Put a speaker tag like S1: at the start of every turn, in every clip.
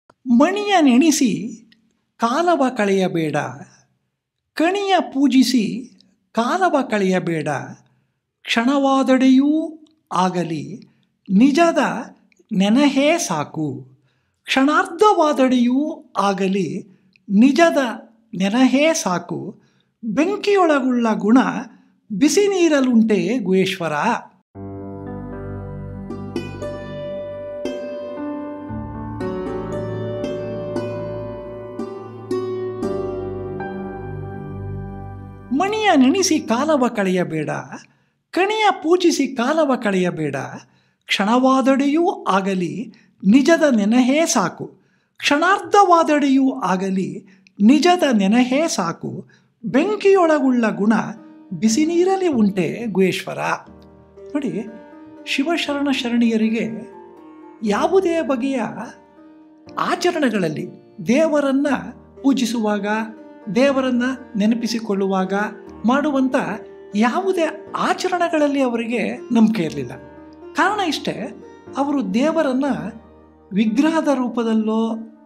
S1: ಮಣಿಯ ನೆನೆಸಿ ಕಾಲವ ಕಳೆಯಬೇಡ ಕಣಿಯ ಪೂಜಿಸಿ ಕಾಲವ ಕಳೆಯಬೇಡ ಕ್ಷಣವಾದಡೆಯೂ ಆಗಲಿ ನಿಜದ ನೆನಹೇ ಸಾಕು ಕ್ಷಣಾರ್ಧವಾದಡೆಯೂ ಆಗಲಿ ನಿಜದ ನೆನಹೇ ಸಾಕು ಬೆಂಕಿಯೊಳಗುಳ್ಳ ಗುಣ ಬಿಸಿ ನೀರಲುಂಟೆ ಗುಹೇಶ್ವರ ಮಣಿಯ ನೆನೆಸಿ ಕಾಲವ ಕಳೆಯಬೇಡ ಕಣಿಯ ಪೂಜಿಸಿ ಕಾಲವ ಕಳೆಯಬೇಡ ಕ್ಷಣವಾದಡೆಯೂ ಆಗಲಿ ನಿಜದ ನೆನಹೇ ಸಾಕು ಕ್ಷಣಾರ್ಧವಾದಡೆಯೂ ಆಗಲಿ ನಿಜದ ನೆನಹೇ ಸಾಕು ಬೆಂಕಿಯೊಳಗುಳ್ಳ ಗುಣ ಬಿಸಿ ನೀರಲ್ಲಿ ಉಂಟೆ ಗುಹೇಶ್ವರ ನೋಡಿ ಶಿವಶರಣ ಶರಣೀಯರಿಗೆ ಯಾವುದೇ ಬಗೆಯ ಆಚರಣೆಗಳಲ್ಲಿ ದೇವರನ್ನು ಪೂಜಿಸುವಾಗ ದೇವರನ್ನು ನೆನಪಿಸಿಕೊಳ್ಳುವಾಗ ಮಾಡುವಂಥ ಯಾವುದೇ ಆಚರಣೆಗಳಲ್ಲಿ ಅವರಿಗೆ ನಂಬಿಕೆ ಇರಲಿಲ್ಲ ಕಾರಣ ಇಷ್ಟೇ ಅವರು ದೇವರನ್ನು ವಿಗ್ರಹದ ರೂಪದಲ್ಲೋ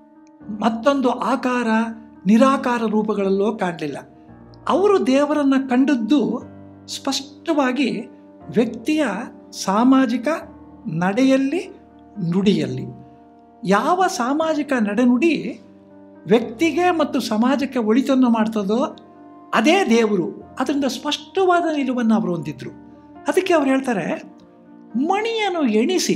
S1: ಮತ್ತೊಂದು ಆಕಾರ ನಿರಾಕಾರ ರೂಪಗಳಲ್ಲೋ ಕಾಣಲಿಲ್ಲ ಅವರು ದೇವರನ್ನು ಕಂಡದ್ದು ಸ್ಪಷ್ಟವಾಗಿ ವ್ಯಕ್ತಿಯ ಸಾಮಾಜಿಕ ನಡೆಯಲ್ಲಿ ನುಡಿಯಲ್ಲಿ ಯಾವ ಸಾಮಾಜಿಕ ನಡೆನುಡಿ ವ್ಯಕ್ತಿಗೆ ಮತ್ತು ಸಮಾಜಕ್ಕೆ ಒಳಿತನ್ನು ಮಾಡ್ತದೋ ಅದೇ ದೇವರು ಅದರಿಂದ ಸ್ಪಷ್ಟವಾದ ನಿಲುವನ್ನು ಅವರು ಹೊಂದಿದ್ರು ಅದಕ್ಕೆ ಅವ್ರು ಹೇಳ್ತಾರೆ ಮಣಿಯನ್ನು ಎಣಿಸಿ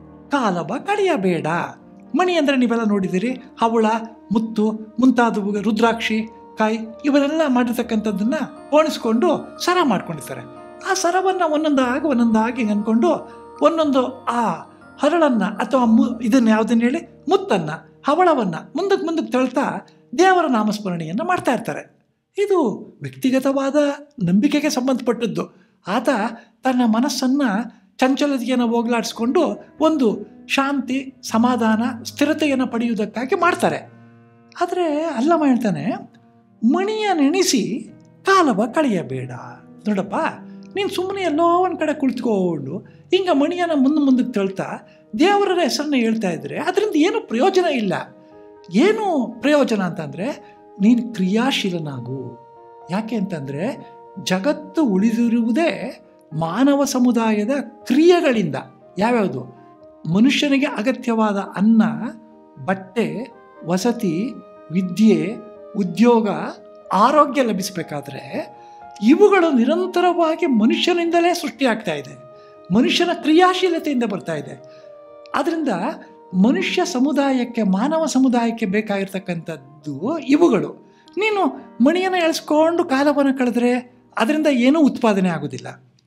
S1: ಕಾಲವ ಕಳೆಯಬೇಡ ಮಣಿ ಅಂದರೆ ನೀವೆಲ್ಲ ನೋಡಿದ್ದೀರಿ ಹವಳ ಮುತ್ತು ಮುಂತಾದವು ರುದ್ರಾಕ್ಷಿ ಕಾಯಿ ಇವರೆಲ್ಲ ಮಾಡಿರ್ತಕ್ಕಂಥದ್ದನ್ನು ಪೋಣಿಸ್ಕೊಂಡು ಸರ ಮಾಡ್ಕೊಂಡಿರ್ತಾರೆ ಆ ಸರವನ್ನು ಒಂದೊಂದಾಗಿ ಒಂದೊಂದಾಗಿ ಅಂದ್ಕೊಂಡು ಒಂದೊಂದು ಆ ಹರಳನ್ನು ಅಥವಾ ಮು ಇದನ್ನು ಯಾವುದನ್ನು ಹೇಳಿ ಮುತ್ತನ್ನು ಹವಳವನ್ನು ಮುಂದಕ್ಕೆ ಮುಂದಕ್ಕೆ ತಳ್ತಾ ದೇವರ ನಾಮಸ್ಮರಣೆಯನ್ನು ಮಾಡ್ತಾ ಇರ್ತಾರೆ ಇದು ವ್ಯಕ್ತಿಗತವಾದ ನಂಬಿಕೆಗೆ ಸಂಬಂಧಪಟ್ಟದ್ದು ಆತ ತನ್ನ ಮನಸ್ಸನ್ನು ಚಂಚಲತೆಯನ್ನು ಹೋಗಲಾಡಿಸ್ಕೊಂಡು ಒಂದು ಶಾಂತಿ ಸಮಾಧಾನ ಸ್ಥಿರತೆಯನ್ನು ಪಡೆಯುವುದಕ್ಕಾಗಿ ಮಾಡ್ತಾರೆ ಆದರೆ ಅಲ್ಲಮ್ಮ ಹೇಳ್ತಾನೆ ಮಣಿಯ ನೆನೆಸಿ ಕಾಲವ ಕಳೆಯಬೇಡ ನೋಡಪ್ಪ ನೀನು ಸುಮ್ಮನೆ ಎಲ್ಲೋ ಒಂದು ಕಡೆ ಕುಳಿತುಕೊಂಡು ಹಿಂಗೆ ಮಣಿಯನ್ನು ಮುಂದೆ ಮುಂದಕ್ಕೆ ತಳ್ತಾ ದೇವರ ಹೆಸರನ್ನ ಹೇಳ್ತಾ ಇದ್ರೆ ಅದರಿಂದ ಏನು ಪ್ರಯೋಜನ ಇಲ್ಲ ಏನು ಪ್ರಯೋಜನ ಅಂತಂದರೆ ನೀನು ಕ್ರಿಯಾಶೀಲನಾಗು ಯಾಕೆ ಅಂತಂದರೆ ಜಗತ್ತು ಉಳಿದಿರುವುದೇ ಮಾನವ ಸಮುದಾಯದ ಕ್ರಿಯೆಗಳಿಂದ ಯಾವ್ಯಾವುದು ಮನುಷ್ಯನಿಗೆ ಅಗತ್ಯವಾದ ಅನ್ನ ಬಟ್ಟೆ ವಸತಿ ವಿದ್ಯೆ ಉದ್ಯೋಗ ಆರೋಗ್ಯ ಲಭಿಸಬೇಕಾದ್ರೆ ಇವುಗಳು ನಿರಂತರವಾಗಿ ಮನುಷ್ಯನಿಂದಲೇ ಸೃಷ್ಟಿಯಾಗ್ತಾ ಇದೆ ಮನುಷ್ಯನ ಕ್ರಿಯಾಶೀಲತೆಯಿಂದ ಬರ್ತಾ ಇದೆ ಆದ್ದರಿಂದ ಮನುಷ್ಯ ಸಮುದಾಯಕ್ಕೆ ಮಾನವ ಸಮುದಾಯಕ್ಕೆ ಬೇಕಾಗಿರ್ತಕ್ಕಂಥದ್ದು ಇವುಗಳು ನೀನು ಮಣಿಯನ್ನು ಎಳೆಸ್ಕೊಂಡು ಕಾಲವನ್ನು ಕಳೆದ್ರೆ ಅದರಿಂದ ಏನೂ ಉತ್ಪಾದನೆ ಆಗೋದಿಲ್ಲ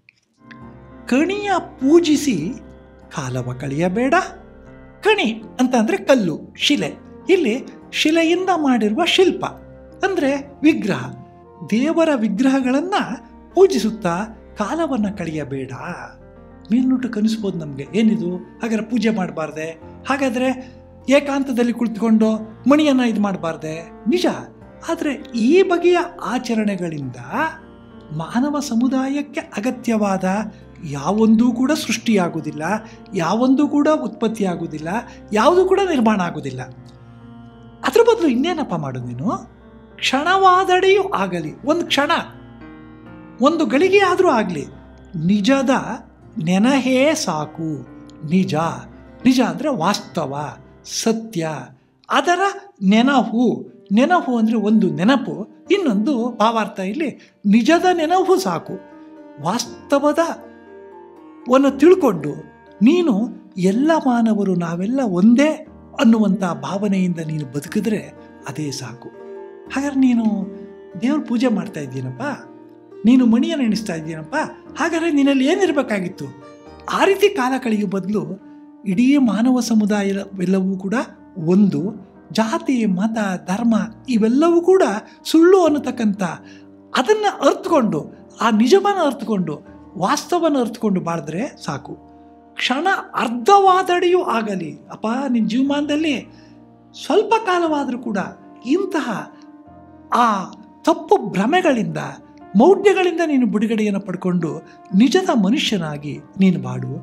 S1: ಕಣಿಯ ಪೂಜಿಸಿ ಕಾಲವ ಕಳೆಯಬೇಡ ಕಣಿ ಅಂತ ಅಂದರೆ ಕಲ್ಲು ಶಿಲೆ ಇಲ್ಲಿ ಶಿಲೆಯಿಂದ ಮಾಡಿರುವ ಶಿಲ್ಪ ಅಂದರೆ ವಿಗ್ರಹ ದೇವರ ವಿಗ್ರಹಗಳನ್ನು ಪೂಜಿಸುತ್ತಾ ಕಾಲವನ್ನು ಕಳೆಯಬೇಡ ಮೇಲ್ನೋಟ ಕನಿಸ್ಬೋದು ನಮಗೆ ಏನಿದು ಹಾಗಾದ್ರೆ ಪೂಜೆ ಮಾಡಬಾರ್ದೆ ಹಾಗಾದರೆ ಏಕಾಂತದಲ್ಲಿ ಕುಳಿತುಕೊಂಡು ಮಣಿಯನ್ನು ಇದು ಮಾಡಬಾರ್ದೆ ನಿಜ ಆದರೆ ಈ ಬಗೆಯ ಆಚರಣೆಗಳಿಂದ ಮಾನವ ಸಮುದಾಯಕ್ಕೆ ಅಗತ್ಯವಾದ ಯಾವೊಂದೂ ಕೂಡ ಸೃಷ್ಟಿಯಾಗುವುದಿಲ್ಲ ಯಾವೊಂದು ಕೂಡ ಉತ್ಪತ್ತಿಯಾಗುವುದಿಲ್ಲ ಯಾವುದು ಕೂಡ ನಿರ್ಮಾಣ ಆಗುವುದಿಲ್ಲ ಅದ್ರ ಬದಲು ಇನ್ನೇನಪ್ಪ ಮಾಡು ನೀನು ಕ್ಷಣವಾದಡೆಯೂ ಆಗಲಿ ಒಂದು ಕ್ಷಣ ಒಂದು ಗಳಿಗೆ ಆದರೂ ಆಗಲಿ ನಿಜದ ನೆನಹೇ ಸಾಕು ನಿಜ ನಿಜ ಅಂದರೆ ವಾಸ್ತವ ಸತ್ಯ ಅದರ ನೆನಹು ನೆನಹು ಅಂದರೆ ಒಂದು ನೆನಪು ಇನ್ನೊಂದು ಭಾವಾರ್ಥ ಇಲ್ಲಿ ನಿಜದ ನೆನಹು ಸಾಕು ವಾಸ್ತವದ ವನ್ನು ತಿಳ್ಕೊಂಡು ನೀನು ಎಲ್ಲ ಮಾನವರು ನಾವೆಲ್ಲ ಒಂದೇ ಅನ್ನುವಂಥ ಭಾವನೆಯಿಂದ ನೀನು ಬದುಕಿದ್ರೆ ಅದೇ ಸಾಕು ಹಾಗಾದ್ರೆ ನೀನು ದೇವ್ರ ಪೂಜೆ ಮಾಡ್ತಾ ಇದ್ದೀನಪ್ಪ ನೀನು ಮಣಿಯನ್ನು ಎಣಿಸ್ತಾ ಇದ್ದೀನಪ್ಪ ಹಾಗಾದರೆ ನಿನ್ನಲ್ಲಿ ಏನಿರಬೇಕಾಗಿತ್ತು ಆ ರೀತಿ ಕಾಲ ಕಳೆಯುವ ಬದಲು ಇಡೀ ಮಾನವ ಸಮುದಾಯವೆಲ್ಲವೂ ಕೂಡ ಒಂದು ಜಾತಿ ಮತ ಧರ್ಮ ಇವೆಲ್ಲವೂ ಕೂಡ ಸುಳ್ಳು ಅನ್ನತಕ್ಕಂಥ ಅದನ್ನು ಅರ್ಥಕೊಂಡು ಆ ನಿಜವನ್ನು ಅರ್ಥಕೊಂಡು ವಾಸ್ತವನ ಅರ್ಥಕೊಂಡು ಬಾಳಿದ್ರೆ ಸಾಕು ಕ್ಷಣ ಅರ್ಧವಾದಡಿಯೂ ಆಗಲಿ ಅಪ್ಪ ನಿನ್ನ ಜೀವಮಾನದಲ್ಲಿ ಸ್ವಲ್ಪ ಕಾಲವಾದರೂ ಕೂಡ ಇಂತಹ ಆ ತಪ್ಪು ಭ್ರಮೆಗಳಿಂದ ಮೌಢ್ಯಗಳಿಂದ ನೀನು ಬಿಡುಗಡೆಯನ್ನು ಪಡ್ಕೊಂಡು ನಿಜದ ಮನುಷ್ಯನಾಗಿ ನೀನು ಬಾಡು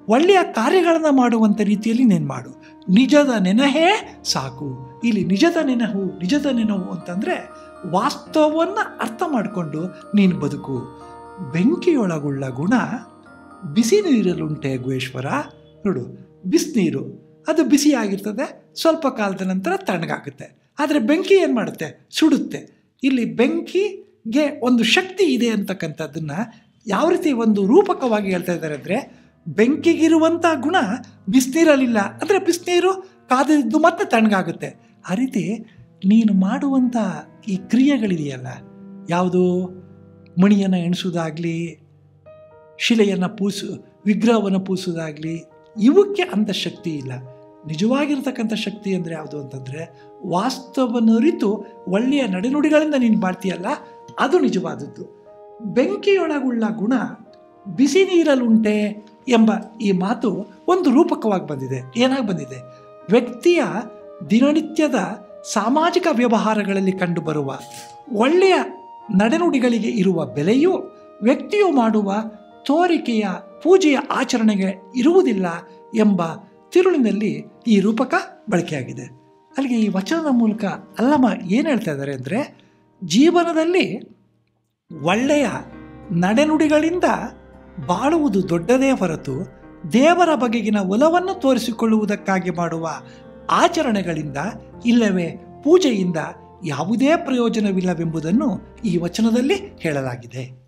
S1: ಒಳ್ಳೆಯ ಕಾರ್ಯಗಳನ್ನು ಮಾಡುವಂಥ ರೀತಿಯಲ್ಲಿ ನೀನು ಮಾಡು ನಿಜದ ನೆನಹೇ ಸಾಕು ಇಲ್ಲಿ ನಿಜದ ನೆನಹು ನಿಜದ ನೆನಹು ಅಂತಂದರೆ ವಾಸ್ತವವನ್ನು ಅರ್ಥ ಮಾಡಿಕೊಂಡು ನೀನು ಬದುಕು ಬೆಂಕಿಯೊಳಗುಳ್ಳ ಗುಣ ಬಿಸಿ ನೀರಲ್ಲುಂಟೆ ಗುಹೇಶ್ವರ ನೋಡು ಬಿಸಿನೀರು ಅದು ಬಿಸಿಯಾಗಿರ್ತದೆ ಸ್ವಲ್ಪ ಕಾಲದ ನಂತರ ತಣ್ಣಗಾಗುತ್ತೆ ಆದರೆ ಬೆಂಕಿ ಏನು ಮಾಡುತ್ತೆ ಸುಡುತ್ತೆ ಇಲ್ಲಿ ಬೆಂಕಿಗೆ ಒಂದು ಶಕ್ತಿ ಇದೆ ಅಂತಕ್ಕಂಥದ್ದನ್ನು ಯಾವ ರೀತಿ ಒಂದು ರೂಪಕವಾಗಿ ಹೇಳ್ತಾ ಇದ್ದಾರೆ ಅಂದರೆ ಬೆಂಕಿಗಿರುವಂಥ ಗುಣ ಬಿಸಿನೀರಲ್ಲಿಲ್ಲ ಅಂದರೆ ಬಿಸಿನೀರು ಕಾದಿದ್ದು ಮತ್ತೆ ತಣ್ಣಗಾಗುತ್ತೆ ಆ ರೀತಿ ನೀನು ಮಾಡುವಂಥ ಈ ಕ್ರಿಯೆಗಳಿದೆಯಲ್ಲ ಯಾವುದು ಮಣಿಯನ್ನು ಎಣಿಸೋದಾಗಲಿ ಶಿಲೆಯನ್ನು ಪೂಸು ವಿಗ್ರಹವನ್ನು ಪೂಸೋದಾಗಲಿ ಇವಕ್ಕೆ ಅಂಥ ಶಕ್ತಿ ಇಲ್ಲ ನಿಜವಾಗಿರ್ತಕ್ಕಂಥ ಶಕ್ತಿ ಅಂದರೆ ಯಾವುದು ಅಂತಂದರೆ ವಾಸ್ತವನರಿತು ಒಳ್ಳೆಯ ನಡೆನುಡಿಗಳಿಂದ ನೀನು ಬಾಳ್ತೀಯಲ್ಲ ಅದು ನಿಜವಾದದ್ದು ಬೆಂಕಿಯೊಳಗುಳ್ಳ ಗುಣ ಬಿಸಿ ನೀರಲ್ಲುಂಟೆ ಎಂಬ ಈ ಮಾತು ಒಂದು ರೂಪಕವಾಗಿ ಬಂದಿದೆ ಏನಾಗಿ ಬಂದಿದೆ ವ್ಯಕ್ತಿಯ ದಿನನಿತ್ಯದ ಸಾಮಾಜಿಕ ವ್ಯವಹಾರಗಳಲ್ಲಿ ಕಂಡುಬರುವ ಒಳ್ಳೆಯ ನಡೆನುಡಿಗಳಿಗೆ ಇರುವ ಬೆಲೆಯು ವ್ಯಕ್ತಿಯು ಮಾಡುವ ತೋರಿಕೆಯ ಪೂಜೆಯ ಆಚರಣೆಗೆ ಇರುವುದಿಲ್ಲ ಎಂಬ ತಿರುಳಿನಲ್ಲಿ ಈ ರೂಪಕ ಬಳಕೆಯಾಗಿದೆ ಅಲ್ಲಿಗೆ ಈ ವಚನದ ಮೂಲಕ ಅಲ್ಲಮ್ಮ ಏನು ಹೇಳ್ತಾ ಇದ್ದಾರೆ ಅಂದರೆ ಜೀವನದಲ್ಲಿ ಒಳ್ಳೆಯ ನಡೆನುಡಿಗಳಿಂದ ಬಾಳುವುದು ದೊಡ್ಡದೇ ಹೊರತು ದೇವರ ಬಗೆಗಿನ ಒಲವನ್ನು ತೋರಿಸಿಕೊಳ್ಳುವುದಕ್ಕಾಗಿ ಮಾಡುವ ಆಚರಣೆಗಳಿಂದ ಇಲ್ಲವೇ ಪೂಜೆಯಿಂದ ಯಾವುದೇ ಪ್ರಯೋಜನವಿಲ್ಲವೆಂಬುದನ್ನು ಈ ವಚನದಲ್ಲಿ ಹೇಳಲಾಗಿದೆ